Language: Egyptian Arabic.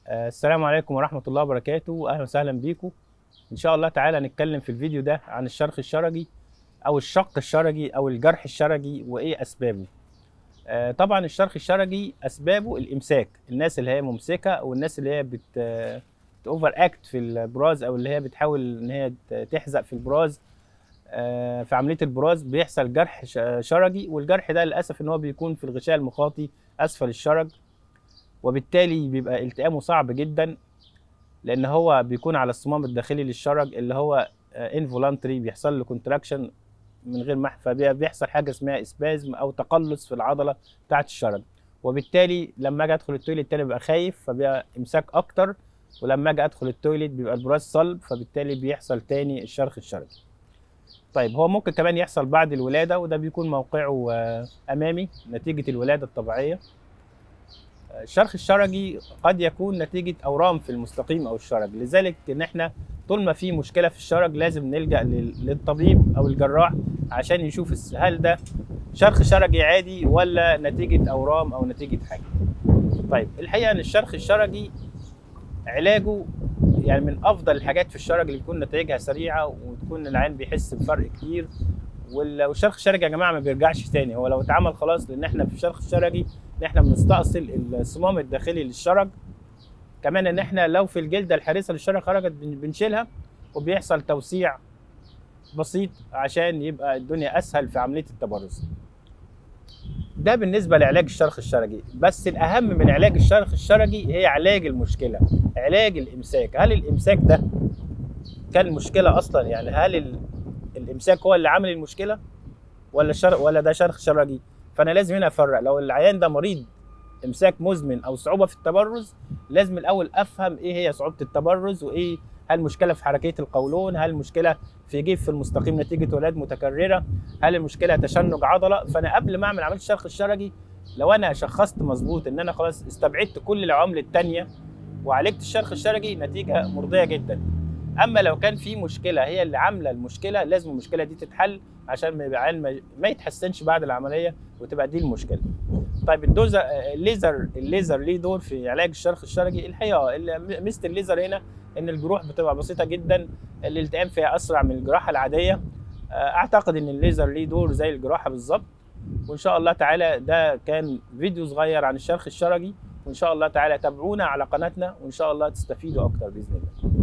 آه، السلام عليكم ورحمة الله وبركاته أهلا وسهلا بيكم إن شاء الله تعالى نتكلم في الفيديو ده عن الشرخ الشرجي أو الشق الشرجي أو الجرح الشرجي وإيه أسبابه آه، طبعا الشرخ الشرجي أسبابه الإمساك الناس اللي هي ممسكة أو الناس اللي هي بت اوفر اكت في البراز او اللي هي بتحاول ان هي ت- تحزق في البراز آه، في عمليه البراز بيحصل جرح ش- شرجي والجرح ده للاسف ان هو بيكون في الغشاء المخاطي اسفل الشرج وبالتالي بيبقى التئامه صعب جدا لان هو بيكون على الصمام الداخلي للشرج اللي هو انفولانتري بيحصل له كونتراكشن من غير ما فبيحصل حاجه اسمها اسبازم او تقلص في العضله بتاعه الشرج وبالتالي لما اجي ادخل التويليت تاني ببقى خايف فبيبقى امساك اكتر ولما اجي ادخل التويليت بيبقى البراز صلب فبالتالي بيحصل تاني الشرخ الشرجي طيب هو ممكن كمان يحصل بعد الولاده وده بيكون موقعه آه، امامي نتيجه الولاده الطبيعيه آه، الشرخ الشرجي قد يكون نتيجه اورام في المستقيم او الشرج لذلك ان احنا طول ما في مشكله في الشرج لازم نلجا لل- للطبيب او الجراح عشان يشوف الس- هل ده شرخ شرجي عادي ولا نتيجه اورام او نتيجه حاجه طيب الحقيقه ان الشرخ الشرجي علاجه يعني من افضل الحاجات في الشرج اللي بيكون نتائجها سريعه وتكون العين بيحس بفرق كتير وال- والشرخ الشرجي يا جماعه ما بيرجعش تاني هو لو اتعمل خلاص لان احنا في الشرخ الشرجي ان احنا بنستأصل الصمام الداخلي للشرج كمان ان احنا لو في الجلده الحارسه للشرج خرجت بن- بنشيلها وبيحصل توسيع بسيط عشان يبقى الدنيا اسهل في عمليه التبرز ده بالنسبه لعلاج الشرخ الشرجي بس الاهم من علاج الشرخ الشرجي هي علاج المشكله علاج الامساك هل الامساك ده كان مشكله اصلا يعني هل ال... الامساك هو اللي عامل المشكله ولا الشر... ولا ده شرخ شرجي فانا لازم هنا افرق لو العيان ده مريض امساك مزمن او صعوبه في التبرز لازم الاول افهم ايه هي صعوبه التبرز وايه هل المشكله في حركيه القولون هل المشكله في جيب في المستقيم نتيجه ولاد متكرره هل المشكله تشنج عضله فانا قبل ما اعمل عمليه الشرخ الشرجي لو انا شخصت مظبوط ان انا خلاص استبعدت كل العوامل التانية وعالجت الشرخ الشرجي نتيجه مرضيه جدا اما لو كان في مشكله هي اللي عامله المشكله لازم المشكله دي تتحل عشان ما يبقى عيان ما- ما يتحسنش بعد العمليه وتبقى دي المشكله طيب الدوزر الليزر الليزر ليه دور في علاج الشرخ الشرجي الحقيقه ال- ميزه الليزر هنا ان الجروح بتبقى بسيطه جدا الالتئام فيها اسرع من الجراحه العاديه آه، اعتقد ان الليزر ليه دور زي الجراحه بالظبط وان شاء الله تعالى ده كان فيديو صغير عن الشرخ الشرجي وان شاء الله تعالى تابعونا على قناتنا وان شاء الله تستفيدوا اكتر باذن الله